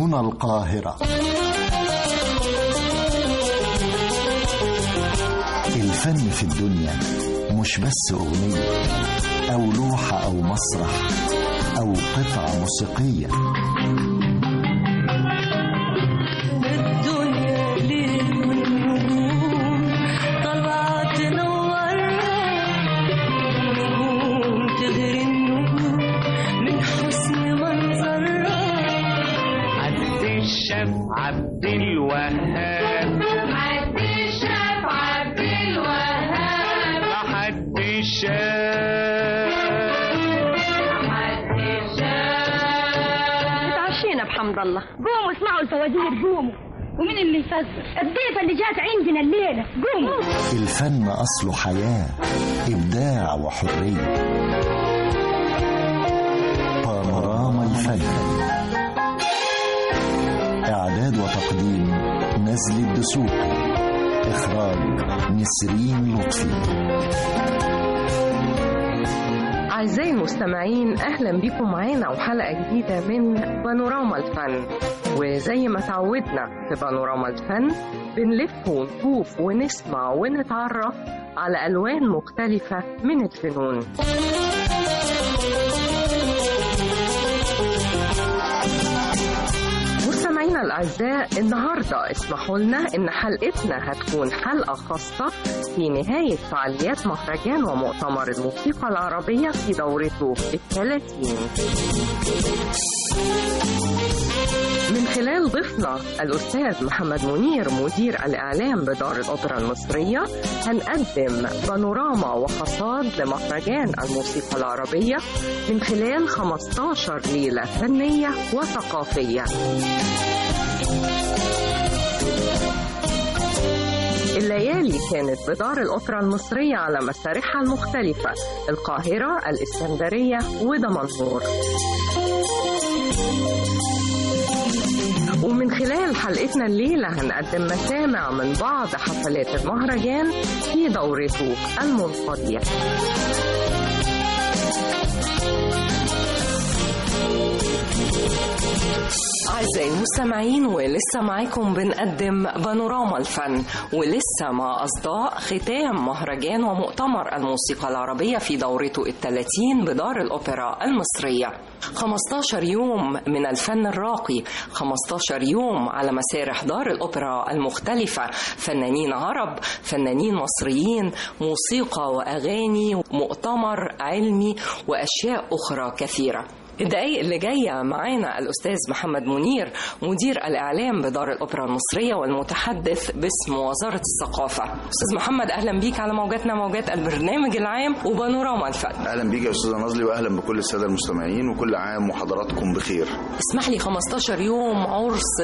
هنا القاهرة الفن في الدنيا مش بس أغنية أو لوحة أو مسرح أو قطعة موسيقية الدنيا ليل والنجوم طالعة تنورنا نجوم تغري النجوم من حسن منظرها عبد الشاف عبد الوهاب عبد الشاف عبد الوهاب حد الشاف عبد الشاف اتعشينا بحمد الله قوموا اسمعوا الفوازير قوموا ومين اللي يفزر الضيفة اللي جات عندنا الليلة قوموا الفن أصله حياة إبداع وحرية بانوراما الفن إعداد وتقديم نزل الدسوقي إخراج نسرين لطفي أعزائي المستمعين أهلا بكم معانا وحلقة جديدة من بانوراما الفن وزي ما تعودنا في بانوراما الفن بنلف ونشوف ونسمع ونتعرف على ألوان مختلفة من الفنون مستمعينا الأعزاء النهاردة اسمحوا لنا إن حلقتنا هتكون حلقة خاصة في نهاية فعاليات مهرجان ومؤتمر الموسيقى العربية في دورته الثلاثين من خلال ضيفنا الأستاذ محمد منير مدير الإعلام بدار الأوبرا المصرية هنقدم بانوراما وحصاد لمهرجان الموسيقى العربية من خلال 15 ليلة فنية وثقافية الليالي كانت بدار الأوبرا المصرية على مسارحها المختلفة القاهرة الإسكندرية ودمنهور ومن خلال حلقتنا الليلة هنقدم مسامع من بعض حفلات المهرجان في دورته المنقضية أعزائي المستمعين ولسه معاكم بنقدم بانوراما الفن ولسه مع أصداء ختام مهرجان ومؤتمر الموسيقى العربية في دورته الثلاثين بدار الأوبرا المصرية 15 يوم من الفن الراقي 15 يوم على مسارح دار الأوبرا المختلفة فنانين عرب فنانين مصريين موسيقى وأغاني مؤتمر علمي وأشياء أخرى كثيرة الدقايق اللي جاية معانا الأستاذ محمد منير مدير الإعلام بدار الأوبرا المصرية والمتحدث باسم وزارة الثقافة أستاذ محمد أهلا بيك على موجاتنا موجات البرنامج العام وبانوراما الفن اهلا بيك يا استاذه نازلي واهلا بكل الساده المستمعين وكل عام وحضراتكم بخير اسمح لي 15 يوم عرس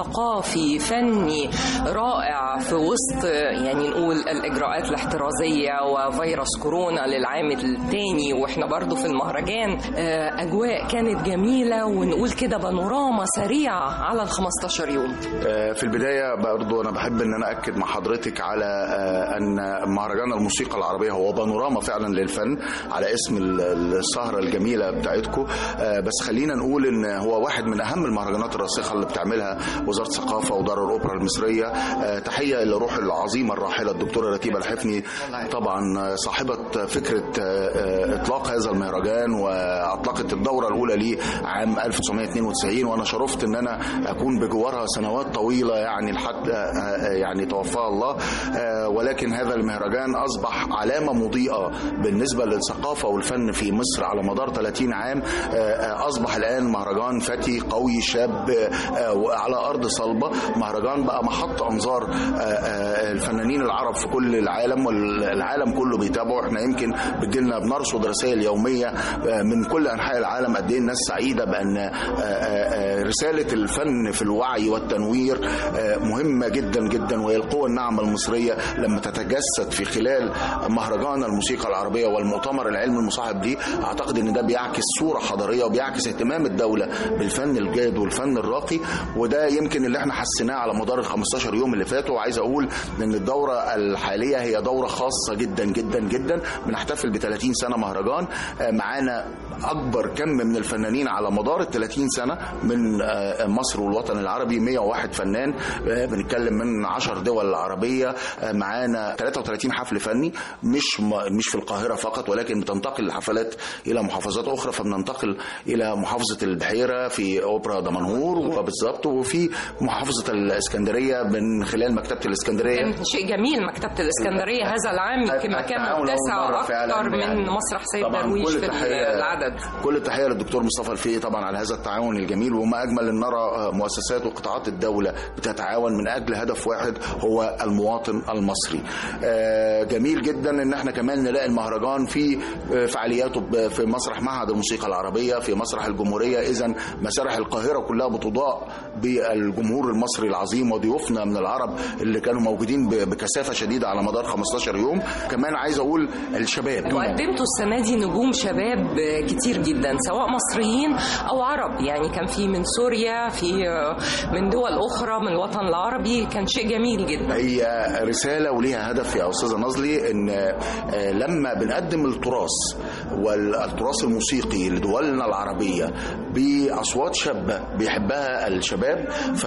ثقافي فني رائع في وسط يعني نقول الإجراءات الاحترازية وفيروس كورونا للعام الثاني وإحنا برضو في المهرجان آه، أجواء كانت جميلة ونقول كده بانوراما سريعة على ال 15 يوم آه، في البدايه برضو انا بحب ان انا اكد مع حضرتك على آه، ان مهرجان الموسيقى العربيه هو بانوراما فعلا للفن على اسم ال- السهره الجميله بتاعتكم آه، بس خلينا نقول ان هو واحد من اهم المهرجانات الراسخه اللي بتعملها وزاره الثقافه ودار الاوبرا المصريه آه، تحيه الى روح العظيمه الراحله الدكتوره رتيبه الحفني طبعا آه، صاحبه فكره آه، آه، اطلاق هذا المهرجان واطلقت الدوره الاولى ليه عام 1992 وانا شرفت ان انا اكون بجوارها سنوات طويله يعني لحد آه، آه، يعني توفاها الله آه، ولكن هذا المهرجان اصبح علامه مضيئه بالنسبه للثقافه والفن في مصر على مدار 30 عام آه، آه، اصبح الان مهرجان فتي قوي شاب آه، على ارض صلبه مهرجان بقى محط انظار آه، آه، الفنانين العرب في كل العالم والعالم كله بيتابعه احنا يمكن بتجيلنا بنرصد رسائل يوميه آه، من كل انحاء العالم قد ايه الناس سعيده بان آه، آه، آه، رساله الفن في الوعي والتنوير آه، مهمه جدا جدا وهي القوه الناعمه المصريه لما تتجسد في خلال مهرجان الموسيقى العربيه والمؤتمر العلمي المصاحب ليه اعتقد ان ده بيعكس صوره حضاريه وبيعكس اهتمام الدوله بالفن الجاد والفن الراقي وده يمكن اللي احنا حسيناه على مدار ال 15 يوم اللي فاتوا وعايز اقول ان الدوره الحاليه هي دوره خاصه جدا جدا جدا بنحتفل ب 30 سنه مهرجان آه، معانا اكبر كم من الفنانين على مدار ال 30 سنه من آه، مصر والوطن العربي 101 فنان آه، بنتكلم من 10 دول عربيه آه، معانا 33 حفل فني مش م- مش في القاهره فقط ولكن بتنتقل الحفلات الى محافظات اخرى فبننتقل الى محافظه البحيره في اوبرا دمنهور وبالظبط وفي محافظه الاسكندريه من خلال مكتبه الاسكندريه كان شيء جميل مكتبة الإسكندرية هذا العام يمكن مكان التعاون أول متسع مرة فعلاً أكثر يعني. من مسرح سيد طبعاً درويش كل في التحية- العدد كل التحيه للدكتور مصطفى الفقي طبعا على هذا التعاون الجميل وما اجمل ان نرى مؤسسات وقطاعات الدوله بتتعاون من اجل هدف واحد هو المواطن المصري. آه، جميل جدا ان احنا كمان نلاقي المهرجان في آه، فعالياته ب- في مسرح معهد الموسيقى العربيه في مسرح الجمهوريه اذا مسارح القاهره كلها بتضاء بالجمهور المصري العظيم وضيوفنا من العرب اللي كانوا موجودين ب- بكثافه شديده على مدار 15 يوم كمان عايز اقول الشباب وقدمتوا السنة دي نجوم شباب كتير جدا سواء مصريين أو عرب يعني كان في من سوريا في من دول أخرى من الوطن العربي كان شيء جميل جدا هي رسالة وليها هدف يا أستاذة نظلي إن آه، لما بنقدم التراث والتراث الموسيقي لدولنا العربية بأصوات شابة بيحبها الشباب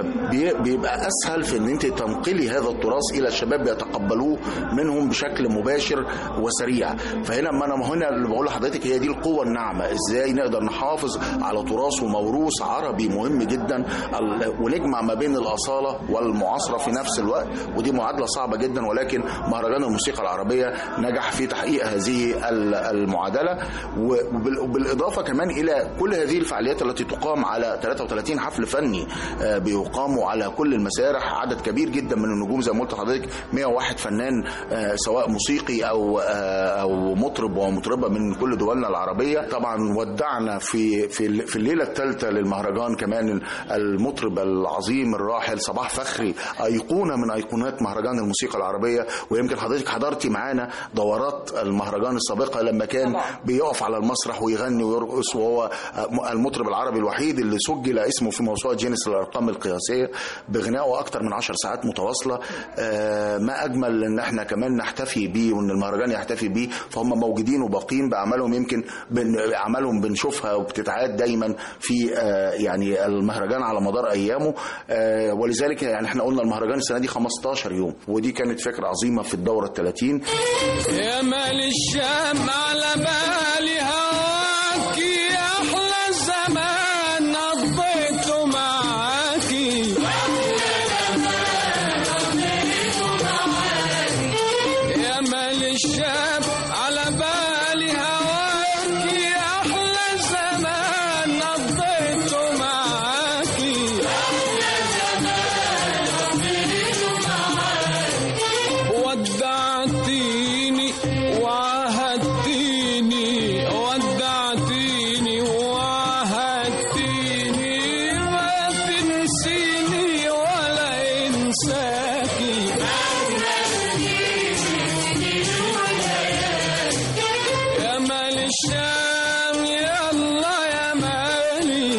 فبيبقى أسهل في إن أنت تنقلي هذا التراث إلى الشباب بيتقبلوه منهم بشكل مباشر وسريع فهنا ما أنا هنا اللي بقول لحضرتك هي دي القوة الناعمة إزاي نقدر نحافظ على تراث وموروث عربي مهم جدا ال- ونجمع ما بين الأصالة والمعاصرة في نفس الوقت ودي معادلة صعبة جدا ولكن مهرجان الموسيقى العربية نجح في تحقيق هذه ال- المعادلة وبال- وبالإضافة كمان إلى كل هذه الفعاليات التي تقام على 33 حفل فني آه، بيقاموا على كل المسارح عدد كبير جدا من النجوم زي ما قلت لحضرتك 101 فنان آه، سواء موسيقي أو آه، أو مطرب ومطربة من كل دولنا العربية طبعا ودعنا في في في الليلة الثالثة للمهرجان كمان المطرب العظيم الراحل صباح فخري أيقونة من أيقونات مهرجان الموسيقى العربية ويمكن حضرتك حضرتي معانا دورات المهرجان السابقة لما كان طبعا. بيقف على المسرح ويغني ويرقص وهو المطرب العربي الوحيد اللي سجل اسمه في موسوعة جينيس للأرقام القياسية بغنائه أكتر من عشر ساعات متواصلة آه، ما أجمل إن احنا كمان نحتفي بيه وإن المهرجان يحتفي بيه فهم موجودين وباقين بأعمالهم يمكن بن- أعمالهم بنشوفها وبتتعاد دايما في آه، يعني المهرجان على مدار أيامه آه، ولذلك يعني احنا قلنا المهرجان السنة دي 15 يوم ودي كانت فكرة عظيمة في الدورة الثلاثين يا مال الشام على بالي هواكي احلى زمان قضيته معاكي يا مال الشام على بالي هواكي احلى زمان قضيته معاكي ودعتيني وعهدتيني ودعتيني وعهدتيني ما تنسيني ولا انساكي يا مال الشام يا الله يا مالي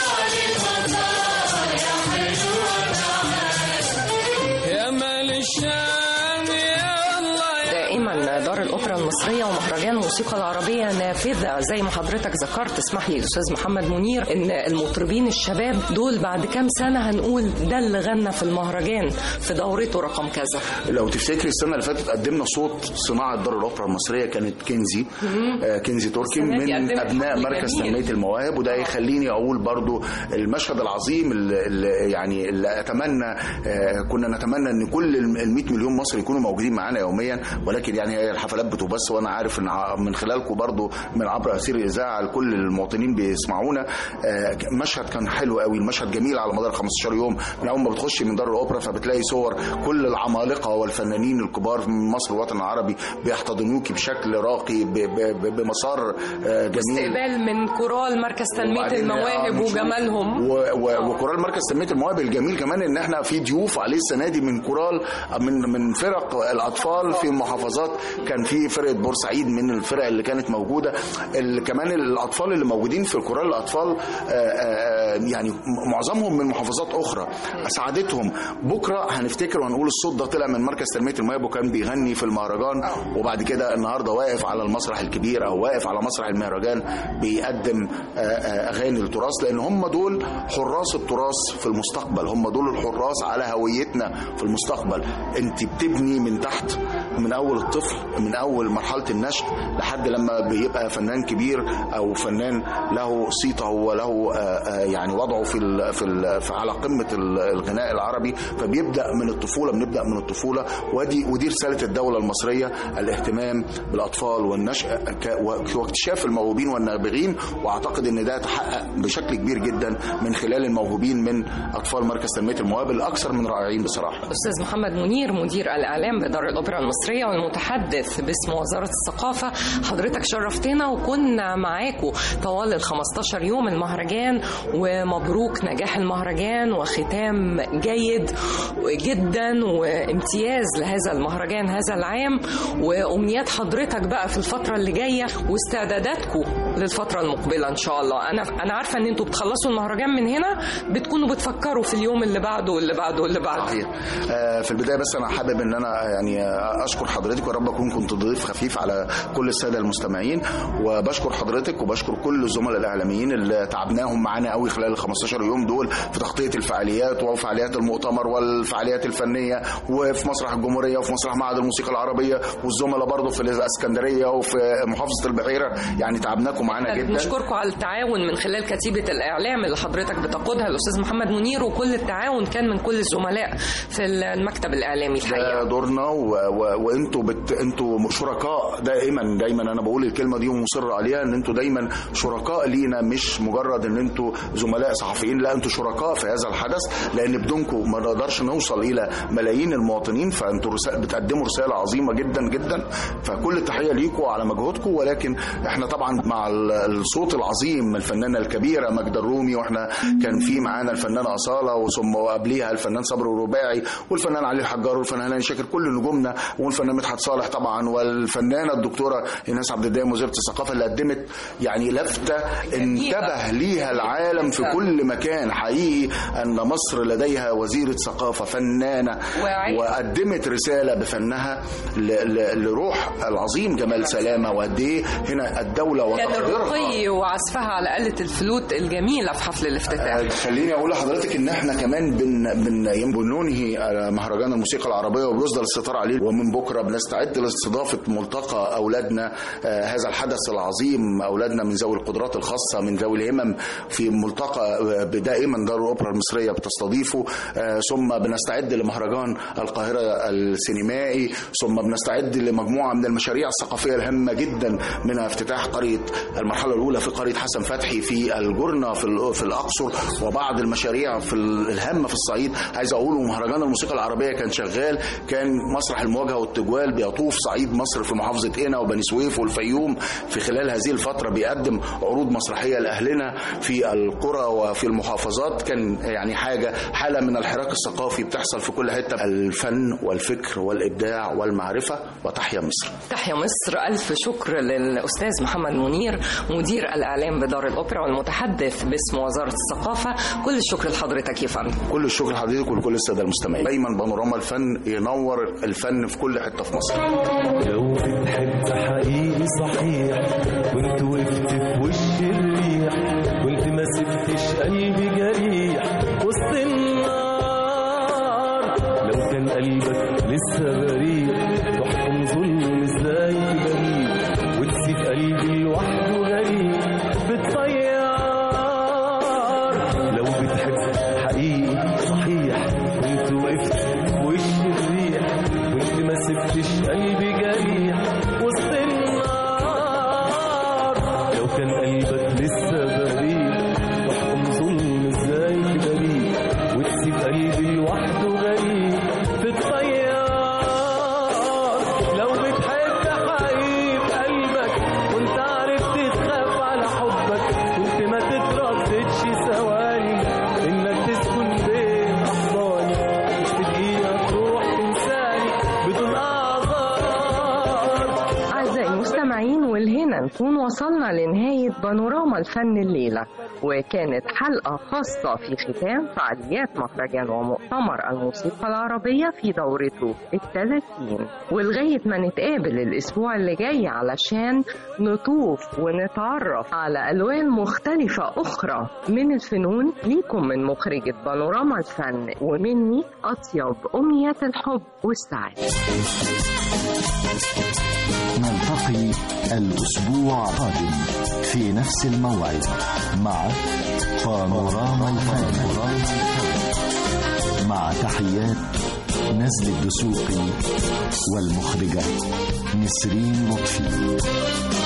يا مال الشام يا الله دائما دار الأوبرا المصرية ومهرجان الموسيقى العربية نافذة زي ما حضرتك ذكرت اسمح لي الأستاذ محمد منير إن المطربين الشباب دول بعد كام سنة هنقول ده اللي غنى في المهرجان في دورته رقم كذا لو تفتكري السنه اللي فاتت قدمنا صوت صناعه دار الاوبرا المصريه كانت كنزي آه كنزي تركي السنة دي من قدمت ابناء حفل مركز جميل. تنميه المواهب وده يخليني اقول برضو المشهد العظيم اللي اللي يعني اللي اتمنى آه كنا نتمنى ان كل ال 100 مليون مصري يكونوا موجودين معانا يوميا ولكن يعني هي الحفلات بتبث وانا عارف ان ع- من خلالكم برضو من عبر اسير الاذاعه لكل المواطنين بيسمعونا آه مشهد كان حلو قوي المشهد جميل على مدار 15 يوم من اول ما بتخشي من دار الاوبرا فبتلاقي صور كل العمالقه والفنانين الكبار من مصر والوطن العربي بيحتضنوكي بشكل راقي ب- ب- ب- بمسار آه، جميل استقبال من كورال مركز تنمية وبعدين، المواهب آه، نشوف- وجمالهم و... و... وكورال مركز تنميه المواهب الجميل كمان ان احنا في ضيوف عليه السنه دي من كورال من من فرق الاطفال في محافظات كان في فرقه بورسعيد من الفرق اللي كانت موجوده اللي كمان الاطفال اللي موجودين في الكورال الاطفال آه، آه، يعني معظمهم من محافظات اخرى اسعدتهم بكره هنفتكر وهنقول الصوت ده طلع من مركز تنميه المواهب وكان بيغني في المهرجان وبعد كده النهارده واقف على المسرح الكبير او واقف على مسرح المهرجان بيقدم آه، آه، اغاني التراث لان هم دول حراس التراث في المستقبل هم دول الحراس على هويتنا في المستقبل انت بتبني من تحت من اول الطفل من اول مرحله النشء لحد لما بيبقى فنان كبير او فنان له صيته وله آه، آه، يعني وضعه في ال في, ال في على قمه ال- الغناء العربي فبيبدا من الطفوله بنبدا من الطفوله ودي ودي رساله الدوله المصريه الاهتمام بالاطفال والنشء ك- واكتشاف الموهوبين والنابغين واعتقد ان ده تحقق بشكل كبير جدا من خلال الموهوبين من اطفال مركز تنميه المواهب الاكثر من رائعين بصراحه أستاذ محمد منير مدير الإعلام بدار الأوبرا المصرية والمتحدث باسم وزارة الثقافة حضرتك شرفتنا وكنا معاكم طوال ال 15 يوم المهرجان ومبروك نجاح المهرجان وختام جيد جدا وامتياز لهذا المهرجان هذا العام وأمنيات حضرتك بقى في الفترة اللي جاية واستعداداتكم للفترة المقبلة إن شاء الله أنا أنا عارفة إن أنتوا بتخلصوا المهرجان من هنا بتكونوا بتفكروا في اليوم اللي بعده واللي بعده واللي بعده صحيح آه، في البدايه بس انا حابب ان انا يعني آه، اشكر حضرتك ورب اكون كنت ضيف خفيف على كل الساده المستمعين وبشكر حضرتك وبشكر كل الزملاء الاعلاميين اللي تعبناهم معانا قوي خلال ال 15 يوم دول في تغطيه الفعاليات وفعاليات المؤتمر والفعاليات الفنيه وفي مسرح الجمهوريه وفي مسرح معهد الموسيقى العربيه والزملاء برضه في الاسكندريه وفي محافظه البحيره يعني تعبناكم معانا جدا نشكركم على التعاون من خلال كتيبة الإعلام اللي حضرتك بتقودها الأستاذ محمد منير وكل التعاون كان من كل الزملاء في المكتب الإعلامي ده الحقيقة دورنا و... و... وانتوا بت... انتوا شركاء دائما دايما انا بقول الكلمه دي ومصر عليها ان انتوا دايما شركاء لينا مش مجرد ان انتوا زملاء صحفيين لا انتوا شركاء في هذا الحدث لان بدونكم ما نقدرش نوصل الى ملايين المواطنين فانتوا رسا... بتقدموا رساله عظيمه جدا جدا فكل التحيه ليكم على مجهودكم ولكن احنا طبعا مع ال- الصوت العظيم الفنانه الكبيره ماجده الرومي واحنا كان في معانا الفنانه اصاله وثم وقبليها الفنان صبري الرباعي والفنان علي الحجار والفنان هاني شاكر كل نجومنا والفنان مدحت صالح طبعا والفنانه الدكتوره ايناس عبد الدايم وزيره الثقافه اللي قدمت يعني لفته انتبه ليها العالم في كل مكان حقيقي ان مصر لديها وزيره ثقافه فنانه واعية. وقدمت رساله بفنها ل- ل- لروح العظيم جمال سلامه وقد ايه هنا الدوله كان وتقديرها الرقي وعزفها على آلة الفلوت الجميلة في حفل الافتتاح آه، خليني اقول لحضرتك ان احنا كمان بن بن بننهي آه، مهرجان الموسيقى العربيه وبيصدر الستار عليه ومن بكره بنستعد لاستضافه ملتقى اولادنا آه، هذا الحدث العظيم اولادنا من ذوي القدرات الخاصه من ذوي الهمم في ملتقى آه، دائما دار الاوبرا المصريه بتستضيفه آه، ثم بنستعد لمهرجان القاهره السينمائي ثم بنستعد لمجموعه من المشاريع الثقافيه الهامه جدا منها افتتاح قريه المرحله الاولى في قريه حسن فتحي في الجرنه في ال- في الاقصر وبعض المشاريع في ال- الهامه في الصعيد عايز اقول مهرجان الموسيقى العربيه كان شغال كان مسرح المواجهه والتجوال بيطوف صعيد مصر في محافظه قنا وبني سويف والفيوم في خلال هذه الفتره بيقدم عروض مسرحيه لاهلنا في القرى وفي المحافظات كان يعني حاجه حاله من الحراك الثقافي بتحصل في كل حته الفن والفكر والابداع والمعرفه وتحيا مصر تحيا مصر ألف شكر للأستاذ محمد منير مدير الإعلام بدار الأوبرا والمتحدث باسم وزارة الثقافة كل الشكر لحضرتك يا فندم كل الشكر لحضرتك ولكل الساده المستمعين دايما بانوراما الفن ينور الفن في كل حته في مصر لو بتحب حقيقي صحيح وانت وقفت في وش الريح وانت ما سبتش قلبي جريح وسط النار لو كان قلبك لسه بريء تحكم ظلم ازاي تبريء وتسيب قلبي لوحده غريب بتطير لو بتحب حقيقي صحيح وانت وقفت في وش الريح وانت ما سبتش قلبي جريح وسط النار لو كان قلبك لسه بريء تحكم ظلم ازاي تبريء وتسيب قلبي لوحده غريب في الطيار نكون وصلنا لنهاية بانوراما الفن الليلة وكانت حلقة خاصة في ختام فعاليات مهرجان ومؤتمر الموسيقى العربية في دورته الثلاثين ولغاية ما نتقابل الأسبوع اللي جاي علشان نطوف ونتعرف على ألوان مختلفة أخرى من الفنون ليكم من مخرجة بانوراما الفن ومني أطيب أمنيات الحب والسعادة نلتقي الأسبوع القادم في نفس الموعد مع بانوراما الفن مع تحيات نزل الدسوقي والمخرجة نسرين لطفي